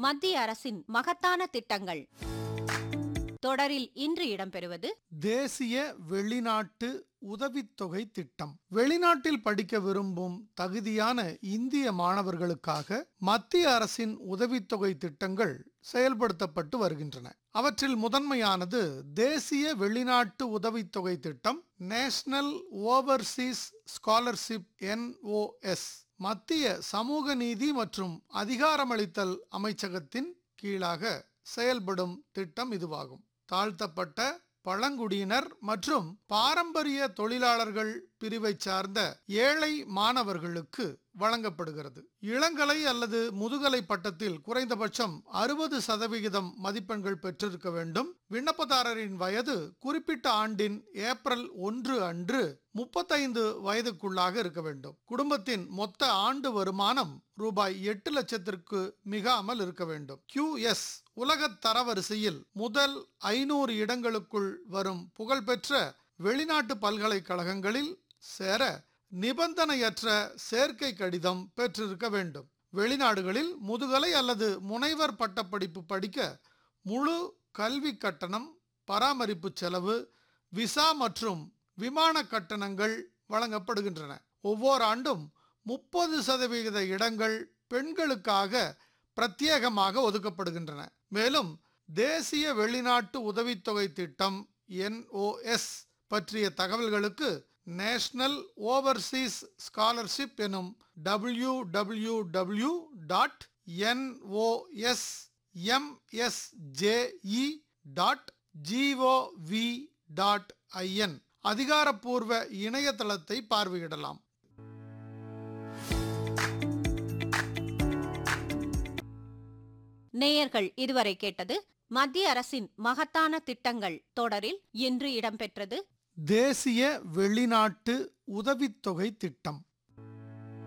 மத்திய அரசின் மகத்தான திட்டங்கள் தொடரில் இன்று இடம்பெறுவது தேசிய வெளிநாட்டு உதவித்தொகை திட்டம் வெளிநாட்டில் படிக்க விரும்பும் தகுதியான இந்திய மாணவர்களுக்காக மத்திய அரசின் உதவித்தொகை திட்டங்கள் செயல்படுத்தப்பட்டு வருகின்றன அவற்றில் முதன்மையானது தேசிய வெளிநாட்டு உதவித்தொகை திட்டம் நேஷனல் ஓவர்சீஸ் ஸ்காலர்ஷிப் என்ஓஎஸ் மத்திய சமூக நீதி மற்றும் அதிகாரமளித்தல் அமைச்சகத்தின் கீழாக செயல்படும் திட்டம் இதுவாகும் தாழ்த்தப்பட்ட பழங்குடியினர் மற்றும் பாரம்பரிய தொழிலாளர்கள் பிரிவைச் சார்ந்த ஏழை மாணவர்களுக்கு வழங்கப்படுகிறது இளங்கலை அல்லது முதுகலை பட்டத்தில் குறைந்தபட்சம் அறுபது சதவிகிதம் மதிப்பெண்கள் பெற்றிருக்க வேண்டும் விண்ணப்பதாரரின் வயது குறிப்பிட்ட ஆண்டின் ஏப்ரல் ஒன்று அன்று முப்பத்தைந்து வயதுக்குள்ளாக இருக்க வேண்டும் குடும்பத்தின் மொத்த ஆண்டு வருமானம் ரூபாய் எட்டு லட்சத்திற்கு மிகாமல் இருக்க வேண்டும் QS உலக தரவரிசையில் முதல் ஐநூறு இடங்களுக்குள் வரும் புகழ்பெற்ற வெளிநாட்டு பல்கலைக்கழகங்களில் சேர நிபந்தனையற்ற சேர்க்கை கடிதம் பெற்றிருக்க வேண்டும் வெளிநாடுகளில் முதுகலை அல்லது முனைவர் பட்டப்படிப்பு படிக்க முழு கல்வி கட்டணம் பராமரிப்பு செலவு விசா மற்றும் விமான கட்டணங்கள் வழங்கப்படுகின்றன ஒவ்வொரு ஆண்டும் முப்பது சதவிகித இடங்கள் பெண்களுக்காக பிரத்யேகமாக ஒதுக்கப்படுகின்றன மேலும் தேசிய வெளிநாட்டு உதவித்தொகை திட்டம் என்ஓஎஸ் பற்றிய தகவல்களுக்கு நேஷனல் ஓவர்சீஸ் ஸ்காலர்ஷிப் எனும் W W W dot NOS MSJE dot GOV dot IN அதிகாரப்பூர்வ இணையதளத்தை பார்வையிடலாம் நேயர்கள் இதுவரை கேட்டது மத்திய அரசின் மகத்தான திட்டங்கள் தொடரில் இன்று இடம்பெற்றது தேசிய வெளிநாட்டு உதவித்தொகை திட்டம்